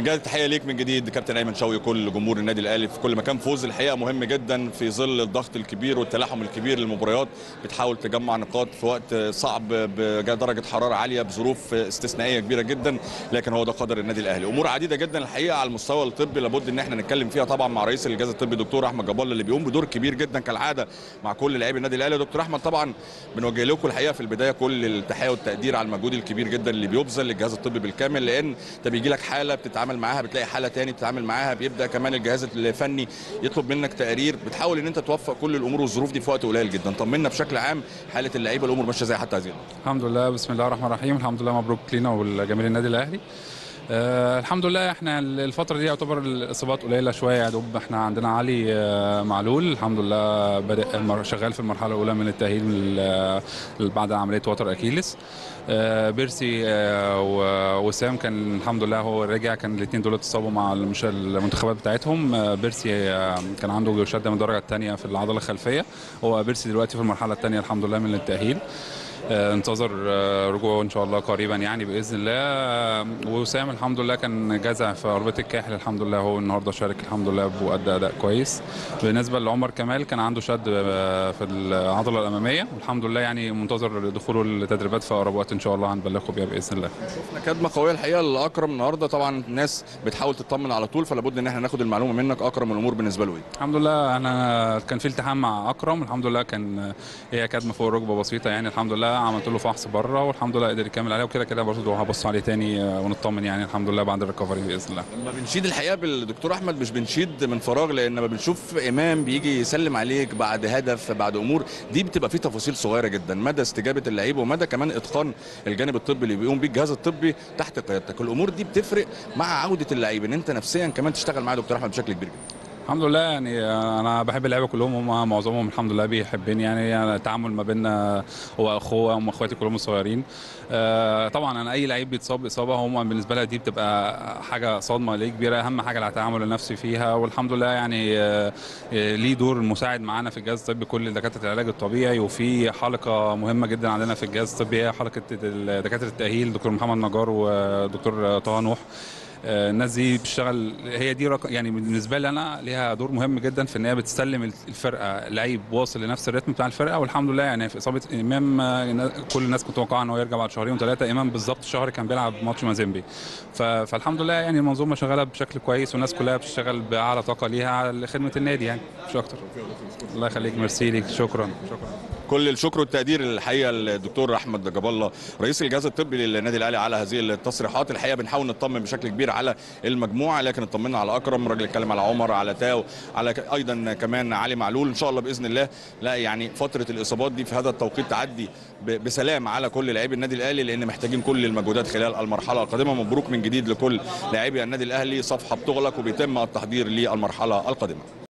جاد التحيه ليك من جديد كابتن ايمن شوقي كل جمهور النادي الاهلي في كل مكان فوز الحقيقه مهم جدا في ظل الضغط الكبير والتلاحم الكبير للمباريات بتحاول تجمع نقاط في وقت صعب بدرجه حراره عاليه بظروف استثنائيه كبيره جدا لكن هو ده قدر النادي الاهلي امور عديده جدا الحقيقه على المستوى الطبي لابد ان احنا نتكلم فيها طبعا مع رئيس الجهاز الطبي دكتور احمد جبال اللي بيقوم بدور كبير جدا كالعاده مع كل لاعبي النادي الاهلي دكتور احمد طبعا بنوجه لكم الحقيقه في البدايه كل التحيه والتقدير على المجهود الكبير جدا اللي بيبذل للجهاز الطبي بالكامل لان انت بيجي لك حاله بتتعامل معاها بتلاقي حاله تاني بتتعامل معاها بيبدا كمان الجهاز الفني يطلب منك تقارير بتحاول ان انت توفق كل الامور والظروف دي في وقت قليل جدا طمنا بشكل عام حاله اللعيبه الامور ماشيه زي حتى هذه اللحظة. الحمد لله بسم الله الرحمن الرحيم الحمد لله مبروك لينا ولجماهير النادي الاهلي آه الحمد لله احنا الفتره دي يعتبر الاصابات قليله شويه يا دوب احنا عندنا علي آه معلول الحمد لله بادئ شغال في المرحله الاولى من التاهيل آه بعد عمليه وتر اكيلس آه بيرسي آه وسام كان الحمد لله هو رجع كان الاثنين دول اتصابوا مع مش المنتخبات بتاعتهم آه بيرسي آه كان عنده شده من الدرجه الثانيه في العضله الخلفيه هو بيرسي دلوقتي في المرحله الثانيه الحمد لله من التاهيل انتظر رجوعه ان شاء الله قريبا يعني باذن الله وسام الحمد لله كان جزع في اربطه الكاحل الحمد لله هو النهارده شارك الحمد لله وادى اداء كويس بالنسبه لعمر كمال كان عنده شد في العضله الاماميه والحمد لله يعني منتظر دخوله التدريبات في اقرب وقت ان شاء الله هنبلغكم بيها باذن الله شفنا كدمه قويه الحقيقه لاكرم النهارده طبعا الناس بتحاول تطمن على طول فلا بد ان احنا ناخد المعلومه منك اكرم الامور بالنسبه له ايه الحمد لله انا كان في التحام مع اكرم الحمد لله كان هي كدمه فوق الركبه بسيطه يعني الحمد لله عملت له فحص بره والحمد لله قدر يكمل عليه وكده كده برضه هبص عليه تاني ونطمن يعني الحمد لله بعد الريكفري باذن الله لما بنشيد الحقيقه بالدكتور احمد مش بنشيد من فراغ لان لما بنشوف امام بيجي يسلم عليك بعد هدف بعد امور دي بتبقى فيه تفاصيل صغيره جدا مدى استجابه اللعيب ومدى كمان اتقان الجانب الطبي اللي بيقوم بيه الجهاز الطبي تحت قيادتك الامور دي بتفرق مع عوده اللعيب ان انت نفسيا كمان تشتغل مع دكتور احمد بشكل كبير جدا الحمد لله يعني انا بحب اللعيبه كلهم هم معظمهم الحمد لله بيحبني يعني, يعني التعامل ما بيننا هو اخوه هم اخواتي كلهم صغيرين آه طبعا انا اي لعيب بيتصاب اصابه هم بالنسبه لها دي بتبقى حاجه صدمه ليه كبيره اهم حاجه التعامل النفسي فيها والحمد لله يعني آه ليه دور مساعد معانا في الجهاز الطبي كل دكاتره العلاج الطبيعي وفي حلقه مهمه جدا عندنا في الجهاز الطبي هي حلقه دكاتره التاهيل دكتور محمد نجار ودكتور طه نوح الناس دي بتشتغل هي دي رق... يعني بالنسبه لي انا ليها دور مهم جدا في ان هي بتسلم الفرقه لعيب واصل لنفس الريتم بتاع الفرقه والحمد لله يعني في اصابه امام كل الناس كنت متوقعه ان هو يرجع بعد شهرين وثلاثه امام بالظبط شهر كان بيلعب ماتش مازيمبي ف... فالحمد لله يعني المنظومه شغاله بشكل كويس والناس كلها بتشتغل باعلى طاقه ليها لخدمه النادي يعني مش اكتر الله يخليك ميرسي ليك شكرا شكرا كل الشكر والتقدير الحقيقه الدكتور احمد جاب الله رئيس الجهاز الطبي للنادي الاهلي على هذه التصريحات الحقيقه بنحاول نطمن بشكل كبير على المجموعه لكن اطمنا على اكرم راجل اتكلم على عمر على تاو على ايضا كمان علي معلول ان شاء الله باذن الله لا يعني فتره الاصابات دي في هذا التوقيت تعدي بسلام على كل لاعبي النادي الاهلي لان محتاجين كل المجهودات خلال المرحله القادمه مبروك من جديد لكل لاعبي النادي الاهلي صفحه بتغلق وبيتم التحضير للمرحله القادمه